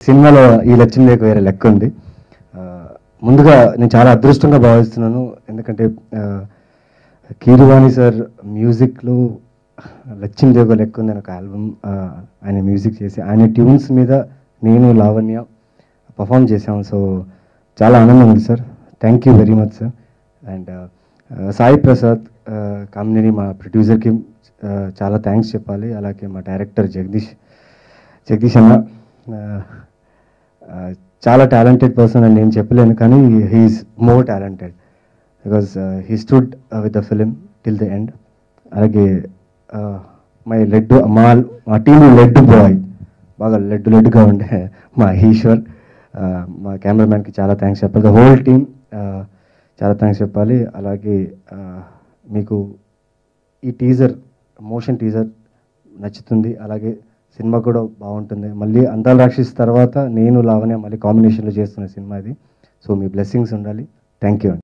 సినిమాలో ఈ లక్ష్మీదేవికి వేరే లెక్క ఉంది ఆ, ముందుగా నేను చాలా అదృష్టంగా భావిస్తున్నాను ఎందుకంటే ఆ, కీరువాణి సార్ మ్యూజిక్లో లక్ష్మీదేవి ఒక లెక్క ఉంది అని ఒక ఆల్బమ్ ఆయన మ్యూజిక్ చేసి ఆయన ట్యూన్స్ మీద నేను లావణ్య పర్ఫామ్ చేశాము సో చాలా ఆనందం ఉంది sir thank you very much sir and Sai Prasad Kamineni మా ప్రొడ్యూసర్కి చాలా థ్యాంక్స్ చెప్పాలి అలాగే మా డైరెక్టర్ జగదీష్ జగదీష్ అన్న ఆ, ఆ, చాలా టాలెంటెడ్ పర్సన్ అని నేను చెప్పలేను కానీ he's more talented because he stood with the film till the end అలాగే మై లెడ్ మా మా టీం లెడ్ బాయ్ బాగా లెడ్ లెడ్గా ఉండే మా ఈశ్వర్ ఆ, మా కెమెరామ్యాన్కి చాలా థ్యాంక్స్ చెప్పాలి ద హోల్ టీమ్ చాలా థ్యాంక్స్ చెప్పాలి అలాగే ఆ, మీకు ఈ టీజర్ మోషన్ టీజర్ నచ్చుతుంది అలాగే సినిమా కూడా బాగుంటుంది మళ్ళీ అందాల రాక్షస్ తర్వాత నేను లావణ్య మళ్ళీ కాంబినేషన్లో చేస్తున్న సినిమా ఇది సో మీ బ్లెస్సింగ్స్ ఉండాలి థ్యాంక్ యూ అండి